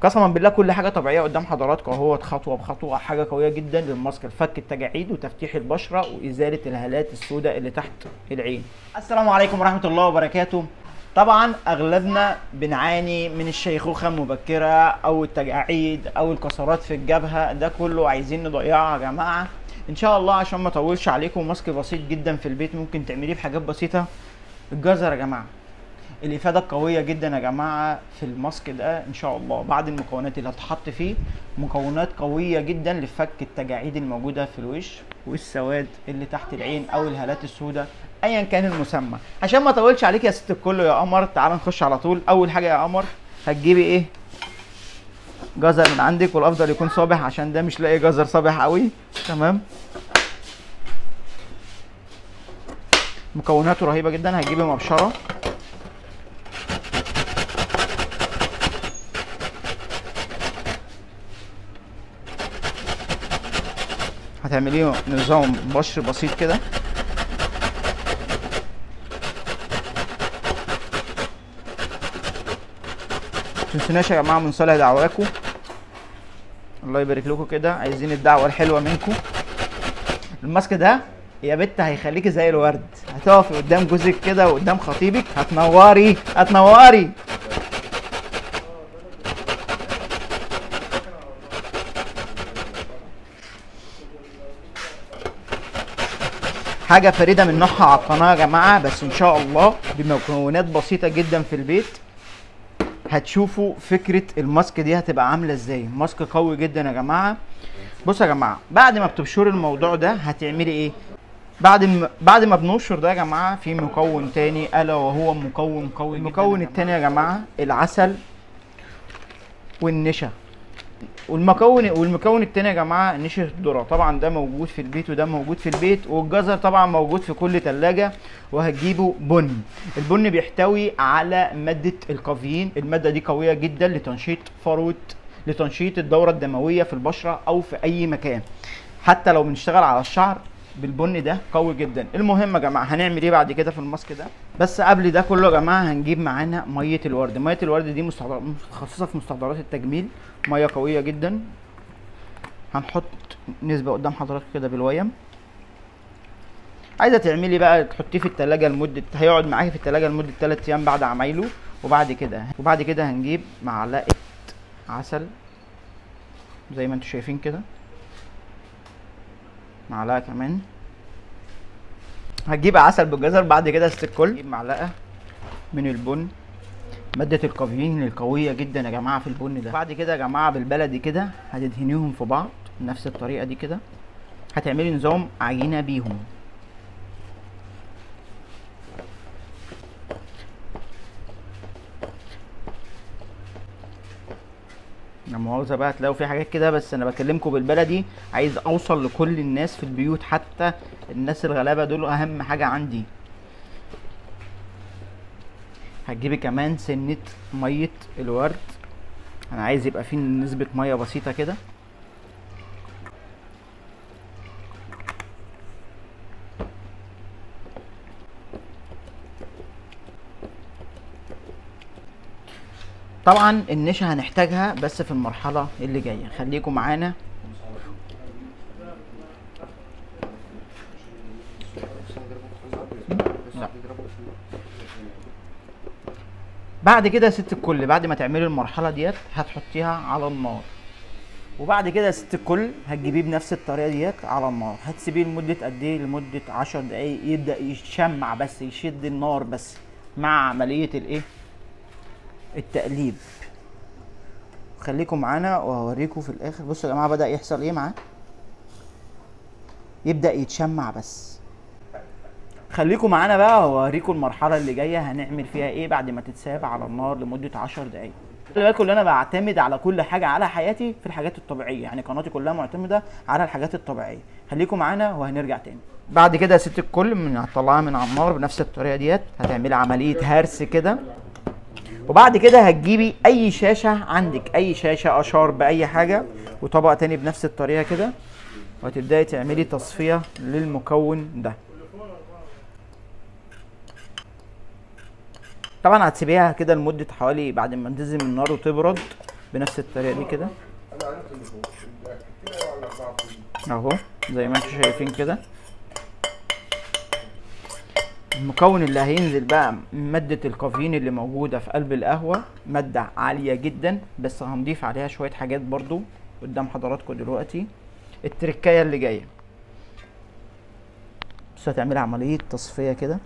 قسما بالله كل حاجه طبيعيه قدام حضراتكم اهوت خطوه بخطوه حاجه قويه جدا للماسك لفك التجاعيد وتفتيح البشره وازاله الهالات السوداء اللي تحت العين السلام عليكم ورحمه الله وبركاته طبعا اغلبنا بنعاني من الشيخوخه المبكره او التجاعيد او الكسرات في الجبهه ده كله عايزين نضيعه يا جماعه ان شاء الله عشان ما اطولش عليكم ماسك بسيط جدا في البيت ممكن تعمليه بحاجات بسيطه الجزر يا جماعه الافاده القويه جدا يا جماعه في الماسك ده ان شاء الله بعد المكونات اللي هتحط فيه مكونات قويه جدا لفك التجاعيد الموجوده في الوش والسواد اللي تحت العين او الهالات السوداء ايا كان المسمى عشان ما اطولش عليك يا ست الكل يا قمر تعال نخش على طول اول حاجه يا قمر هتجيبي ايه جزر من عندك والافضل يكون صابح عشان ده مش لاقي جزر صابح قوي تمام مكوناته رهيبه جدا هتجيبي مبشره هتعمليه نظام بشر بسيط كده متنسوناش يا جماعه من صالح دعواكم الله يبارك لكم كده عايزين الدعوه الحلوه منكم الماسك ده يا بت هيخليكي زي الورد هتقفي قدام جوزك كده وقدام خطيبك هتنوري هتنوري حاجه فريده من نوعها على القناه يا جماعه بس ان شاء الله بمكونات بسيطه جدا في البيت هتشوفوا فكره الماسك دي هتبقى عامله ازاي ماسك قوي جدا يا جماعه بصوا يا جماعه بعد ما بتبشروا الموضوع ده هتعملي ايه بعد ما بعد ما بنبشر ده يا جماعه في مكون تاني الا وهو مكون قوي المكون التاني يا جماعه العسل والنشا والمكون والمكون التاني يا جماعه نشا الذره طبعا ده موجود في البيت وده موجود في البيت والجزر طبعا موجود في كل تلاجة وهتجيبوا بن البن بيحتوي على ماده الكافيين الماده دي قويه جدا لتنشيط فروه لتنشيط الدوره الدمويه في البشره او في اي مكان حتى لو بنشتغل على الشعر بالبن ده قوي جدا المهم يا جماعه هنعمل ايه بعد كده في الماسك ده بس قبل ده كله يا جماعه هنجيب معانا ميه الورد ميه الورد دي مستحضر- متخصصه في مستحضرات التجميل ميه قويه جدا هنحط نسبه قدام حضرتك كده بالويم عايزه تعملي بقى تحطيه في التلاجة لمده هيقعد معاكي في التلاجة لمده 3 ايام بعد عمايله وبعد كده وبعد كده هنجيب معلقه عسل زي ما انتم شايفين كده معلقه كمان هتجيب عسل بالجزر بعد كده ست الكل هتجيب معلقه من البن مادة الكافيين القوية جدا يا جماعة في البن ده بعد كده يا جماعة بالبلدي كده هتدهنيهم في بعض نفس الطريقة دي كده هتعملي نظام عجينة بيهم لا مؤاخذة بقى هتلاقوا في حاجات كده بس انا بكلمكم بالبلدي عايز اوصل لكل الناس في البيوت حتى الناس الغلابة دول اهم حاجة عندي هتجيبي كمان سنة مية الورد انا عايز يبقى فيه نسبة مية بسيطة كده طبعا النشا هنحتاجها بس في المرحلة اللي جاية خليكم معانا لا. بعد كده يا ست الكل بعد ما تعملي المرحله ديت هتحطيها على النار وبعد كده يا ست الكل هتجيبيه بنفس الطريقه ديت على النار هتسيبيه لمده قد ايه لمده 10 دقايق يبدا يشمع بس يشد النار بس مع عمليه الايه التقليب خليكم معانا وهوريكم في الاخر بصوا يا جماعه بدا يحصل ايه معاه يبدا يتشمع بس خليكم معانا بقى واوريكم المرحله اللي جايه هنعمل فيها ايه بعد ما تتساب على النار لمده 10 دقايق خلي بالكم ان انا بعتمد على كل حاجه على حياتي في الحاجات الطبيعيه يعني قناتي كلها معتمده على الحاجات الطبيعيه خليكم معانا وهنرجع تاني بعد كده يا ست الكل من هتطلعها من على النار بنفس الطريقه ديت هتعملي عمليه هرس كده وبعد كده هتجيبي اي شاشه عندك اي شاشه اشار باي حاجه وطبق تاني بنفس الطريقه كده وهتبداي تعملي تصفيه للمكون ده طبعا هتسيبيها كده لمده حوالي بعد ما تنزل من النار وتبرد بنفس الطريقه دي كده انا عرفت اللي فوق كده على اربعه فوق اهو زي ما انتم شايفين كده المكون اللي هينزل بقى من مادة الكافيين اللي موجودة في قلب القهوة مادة عالية جدا بس هنضيف عليها شوية حاجات برضو قدام حضراتكم دلوقتي التركاية اللي جاية بس هتعمل عملية تصفية كده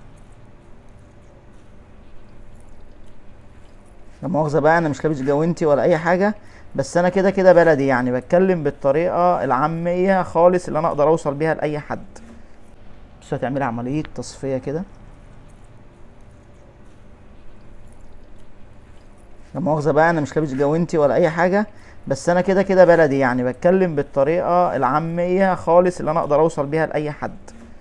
لا مؤاخذة بقى انا مش لابس جوانتي ولا اي حاجة بس انا كده كده بلدي يعني بتكلم بالطريقة العامية خالص اللي انا اقدر اوصل بيها لاي حد بس هتعمل عملية تصفية كده لا مؤاخذة بقى انا مش لابس جوانتي ولا اي حاجة بس انا كده كده بلدي يعني بتكلم بالطريقة العامية خالص اللي انا اقدر اوصل بيها لاي حد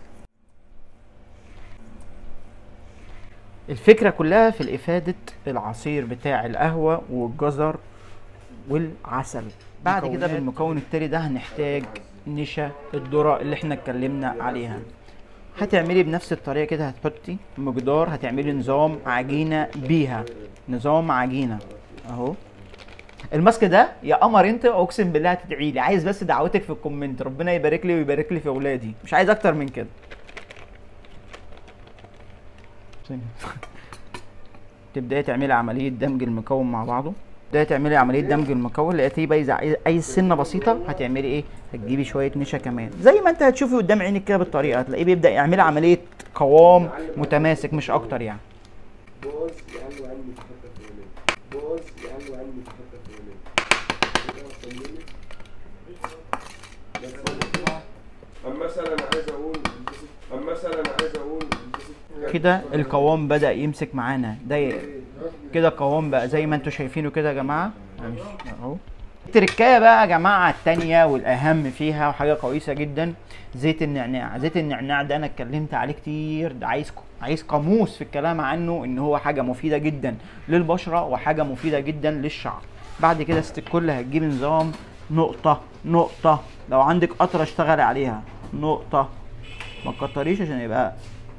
الفكرة كلها في الإفادة العصير بتاع القهوة والجزر والعسل بعد كده في المكون التاني ده هنحتاج نشا الذرة اللي احنا اتكلمنا عليها هتعملي بنفس الطريقة كده هتحطي مقدار هتعملي نظام عجينة بيها نظام عجينة اهو الماسك ده يا قمر انت اقسم بالله هتدعي لي عايز بس دعوتك في الكومنت ربنا يبارك لي ويبارك لي في اولادي مش عايز اكتر من كده تبداي تعملي عمليه دمج المكون مع بعضه تبداي تعملي عمليه دمج المكون لقيتيه بايظه عايز- اي سنه بسيطه هتعملي ايه هتجيبي شويه نشا كمان زي ما انت هتشوفي قدام عينك كده بالطريقه هتلاقيه بيبدا يعمل عمليه قوام متماسك مش اكتر يعني بوز لانه عندي في حته فلانيه بوز لانه عندي في حته فلانيه كده كملت. بس اما مثلا عايز اقول اما مثلا عايز اقول كده القوام بدا يمسك معانا ده كده القوام بقى زي ما انتوا شايفينه كده يا جماعه معلش، اهو التركايه بقى يا جماعه التانية والاهم فيها وحاجه كويسه جدا زيت النعناع زيت النعناع ده انا اتكلمت عليه كتير ده عايز عايز قاموس في الكلام عنه ان هو حاجه مفيده جدا للبشره وحاجه مفيده جدا للشعر بعد كده ست الكل هتجيب نظام نقطه نقطه لو عندك قطره اشتغل عليها نقطه ما تكتريش عشان يبقى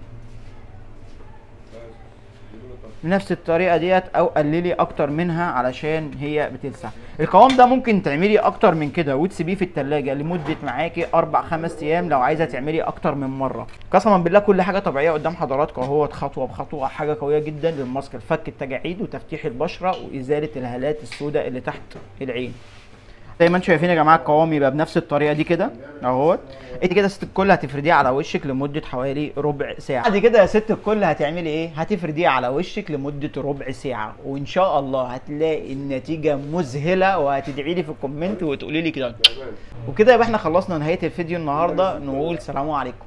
بنفس الطريقه ديت او قللي اكتر منها علشان هي بتلسع القوام ده ممكن تعملي اكتر من كده وتسيبيه في التلاجة لمده معاكي اربع خمس ايام لو عايزه تعملي اكتر من مره قسما بالله كل حاجه طبيعيه قدام حضراتكم اهوت خطوه بخطوه حاجه قويه جدا للماسك لفك التجاعيد وتفتيح البشره وازاله الهالات السوداء اللي تحت العين زي ما انتم شايفين يا جماعه القوام يبقى بنفس الطريقه دي كده اهوت انت كده يا ست الكل هتفرديه على وشك لمده حوالي ربع ساعه بعد كده يا ست الكل هتعملي ايه هتفرديه على وشك لمده ربع ساعه وان شاء الله هتلاقي النتيجه مذهله وهتدعي لي في الكومنت وتقولي لي كده وكده يبقى احنا خلصنا نهايه الفيديو النهارده نقول سلام عليكم